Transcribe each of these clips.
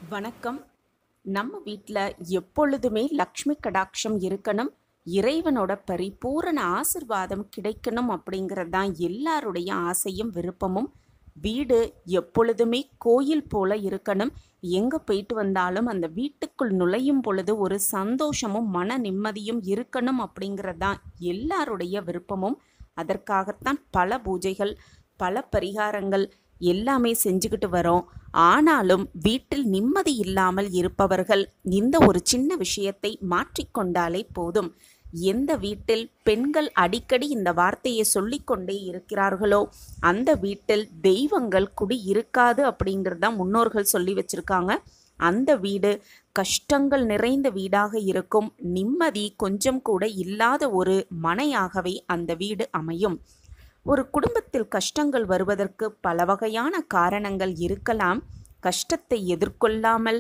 வணக்கம் நம்ம வீட்டில் எப்பொழுதுமே லக்ஷ்மி கடாட்சம் இருக்கணும் இறைவனோட பரிபூரண ஆசிர்வாதம் கிடைக்கணும் அப்படிங்கிறது தான் எல்லாருடைய ஆசையும் விருப்பமும் வீடு எப்பொழுதுமே கோயில் போல இருக்கணும் எங்கே போயிட்டு வந்தாலும் அந்த வீட்டுக்குள் நுழையும் பொழுது ஒரு சந்தோஷமும் மன நிம்மதியும் இருக்கணும் அப்படிங்கிறது தான் எல்லாருடைய விருப்பமும் அதற்காகத்தான் பல பூஜைகள் பல பரிகாரங்கள் எல்லாமே செஞ்சுக்கிட்டு வரோம் ஆனாலும் வீட்டில் நிம்மதி இல்லாமல் இருப்பவர்கள் இந்த ஒரு சின்ன விஷயத்தை மாற்றிக்கொண்டாலே போதும் எந்த வீட்டில் பெண்கள் அடிக்கடி இந்த வார்த்தையை சொல்லிக்கொண்டே இருக்கிறார்களோ அந்த வீட்டில் தெய்வங்கள் குடி இருக்காது அப்படிங்கிறது தான் முன்னோர்கள் சொல்லி வச்சிருக்காங்க அந்த வீடு கஷ்டங்கள் நிறைந்த வீடாக இருக்கும் நிம்மதி கொஞ்சம் கூட இல்லாத ஒரு மனையாகவே அந்த வீடு அமையும் ஒரு குடும்பத்தில் கஷ்டங்கள் வருவதற்கு பல வகையான காரணங்கள் இருக்கலாம் கஷ்டத்தை எதிர்கொள்ளாமல்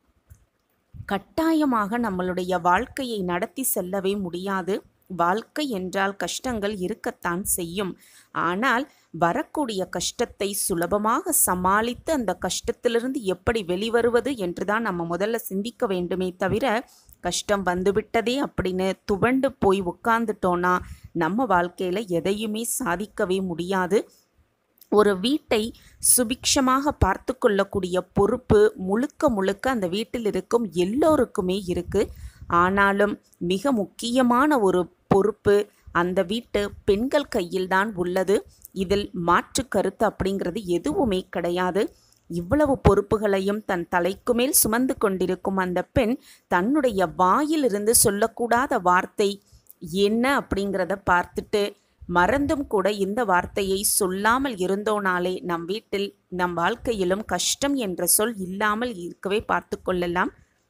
கட்டாயமாக நம்மளுடைய வாழ்க்கையை நடத்தி செல்லவே முடியாது வாழ்க்கை என்றால் கஷ்டங்கள் இருக்கத்தான் செய்யும் ஆனால் வரக்கூடிய கஷ்டத்தை சுலபமாக சமாளித்து அந்த கஷ்டத்திலிருந்து எப்படி வெளிவருவது என்றுதான் நம்ம முதல்ல சிந்திக்க வேண்டுமே தவிர கஷ்டம் வந்துவிட்டதே அப்படின்னு துவண்டு போய் உட்கார்ந்துட்டோன்னா நம்ம வாழ்க்கையில் எதையுமே சாதிக்கவே முடியாது ஒரு வீட்டை சுபிக்ஷமாக பார்த்து கொள்ளக்கூடிய பொறுப்பு முழுக்க முழுக்க அந்த வீட்டில் இருக்கும் எல்லோருக்குமே இருக்கு ஆனாலும் மிக முக்கியமான ஒரு பொறுப்பு அந்த வீட்டு பெண்கள் கையில்தான் உள்ளது இதில் மாற்று கருத்து அப்படிங்கிறது எதுவுமே கிடையாது இவ்வளவு பொறுப்புகளையும் தன் தலைக்கு மேல் சுமந்து கொண்டிருக்கும் அந்த பெண் தன்னுடைய வாயிலிருந்து சொல்லக்கூடாத வார்த்தை என்ன அப்படிங்கிறத பார்த்துட்டு மறந்தும் கூட இந்த வார்த்தையை சொல்லாமல் இருந்தோனாலே நம் வீட்டில் நம் வாழ்க்கையிலும் கஷ்டம் என்ற சொல் இல்லாமல் இருக்கவே பார்த்து கொள்ளலாம்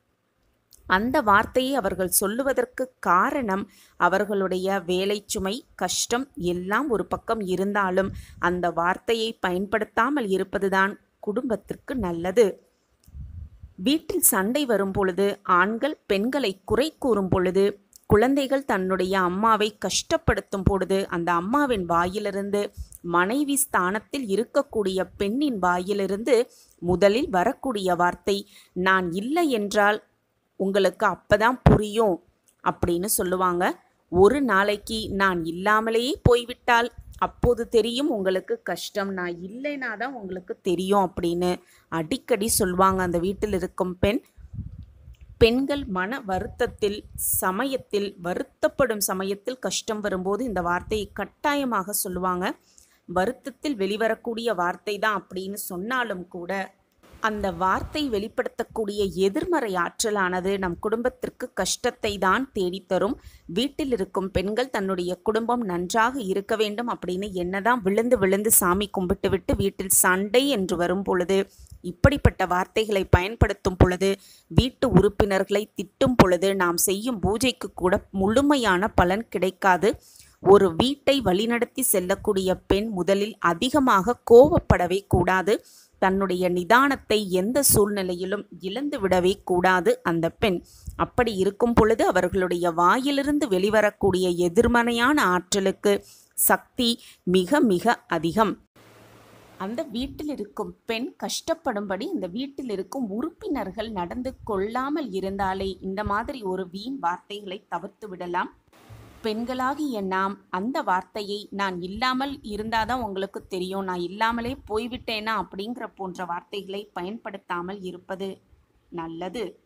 அந்த வார்த்தையை அவர்கள் சொல்லுவதற்கு காரணம் அவர்களுடைய வேலை சுமை கஷ்டம் எல்லாம் ஒரு பக்கம் இருந்தாலும் அந்த வார்த்தையை பயன்படுத்தாமல் இருப்பதுதான் குடும்பத்திற்கு நல்லது வீட்டில் சண்டை வரும் பொழுது ஆண்கள் பெண்களை குறை கூறும் பொழுது குழந்தைகள் தன்னுடைய அம்மாவை கஷ்டப்படுத்தும் பொழுது அந்த அம்மாவின் வாயிலிருந்து மனைவி ஸ்தானத்தில் இருக்கக்கூடிய பெண்ணின் வாயிலிருந்து முதலில் வரக்கூடிய வார்த்தை நான் இல்லை என்றால் உங்களுக்கு அப்பதான் புரியும் அப்படின்னு சொல்லுவாங்க ஒரு நாளைக்கு நான் இல்லாமலேயே போய்விட்டால் அப்போது தெரியும் உங்களுக்கு கஷ்டம் நான் இல்லைனா தான் உங்களுக்கு தெரியும் அப்படின்னு அடிக்கடி சொல்லுவாங்க அந்த வீட்டில் இருக்கும் பெண் பெண்கள் மன வருத்தத்தில் சமயத்தில் வருத்தப்படும் சமயத்தில் கஷ்டம் வரும்போது இந்த வார்த்தையை கட்டாயமாக சொல்லுவாங்க வருத்தத்தில் வெளிவரக்கூடிய வார்த்தை தான் அப்படின்னு சொன்னாலும் கூட அந்த வார்த்தை வெளிப்படுத்தக்கூடிய எதிர்மறை ஆற்றலானது நம் குடும்பத்திற்கு கஷ்டத்தை தான் தேடித்தரும் வீட்டில் இருக்கும் பெண்கள் தன்னுடைய குடும்பம் நன்றாக இருக்க வேண்டும் அப்படின்னு என்னதான் விழுந்து விழுந்து சாமி கும்பிட்டு விட்டு வீட்டில் சண்டை என்று வரும் பொழுது இப்படிப்பட்ட வார்த்தைகளை பயன்படுத்தும் பொழுது வீட்டு உறுப்பினர்களை திட்டும் பொழுது நாம் செய்யும் பூஜைக்கு கூட முழுமையான பலன் கிடைக்காது ஒரு வீட்டை வழிநடத்தி செல்லக்கூடிய பெண் முதலில் அதிகமாக கோவப்படவே கூடாது தன்னுடைய நிதானத்தை எந்த சூழ்நிலையிலும் இழந்து விடவே கூடாது அந்த பெண் அப்படி இருக்கும் பொழுது அவர்களுடைய வாயிலிருந்து வெளிவரக்கூடிய எதிர்மறையான ஆற்றலுக்கு சக்தி மிக மிக அதிகம் அந்த வீட்டில் இருக்கும் பெண் கஷ்டப்படும்படி இந்த வீட்டில் இருக்கும் உறுப்பினர்கள் நடந்து கொள்ளாமல் இருந்தாலே இந்த மாதிரி ஒரு வீண் வார்த்தைகளை தவிர்த்து விடலாம் பெண்களாகிய நாம் அந்த வார்த்தையை நான் இல்லாமல் இருந்தாதான் உங்களுக்கு தெரியும் நான் இல்லாமலே போய்விட்டேனா அப்படிங்கிற போன்ற வார்த்தைகளை பயன்படுத்தாமல் இருப்பது நல்லது